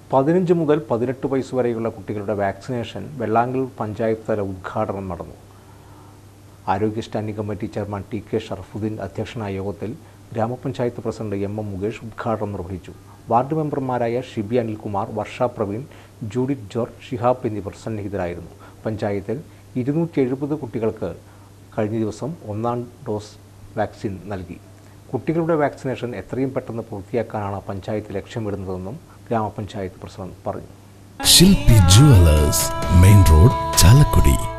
പതിനഞ്ച് മുതൽ പതിനെട്ട് വയസ്സ് വരെയുള്ള കുട്ടികളുടെ വാക്സിനേഷൻ വെള്ളാങ്കൽ പഞ്ചായത്ത് തല ഉദ്ഘാടനം നടന്നു ആരോഗ്യ standing committee chairman T K Sharafudheen അധ്യക്ഷനായ യോഗത്തിൽ ഗ്രാമപഞ്ചായത്ത് പ്രസിഡന്റ് എം എം മുകേഷ് ഉദ്ഘാടനം നിർവഹിച്ചു വാർഡ് മെമ്പർമാരായ ഷിബി അനിൽകുമാർ വർഷ പ്രവീൺ ജൂഡിറ്റ് ജോർജ് ഷിഹാബ് എന്നിവർ സന്നിഹിതരായിരുന്നു പഞ്ചായത്തിൽ ഇരുന്നൂറ്റി എഴുപത് കുട്ടികൾക്ക് കഴിഞ്ഞ ദിവസം ഒന്നാം ഡോസ് വാക്സിൻ നൽകി കുട്ടികളുടെ വാക്സിനേഷൻ എത്രയും പെട്ടെന്ന് പൂർത്തിയാക്കാനാണ് പഞ്ചായത്ത് ലക്ഷ്യമിടുന്നതെന്നും ഗ്രാമപഞ്ചായത്ത് പ്രസിഡന്റ് പറഞ്ഞു ശില്പി ജുവലേഴ്സ് മെയിൻ റോഡ് ചാലക്കുടി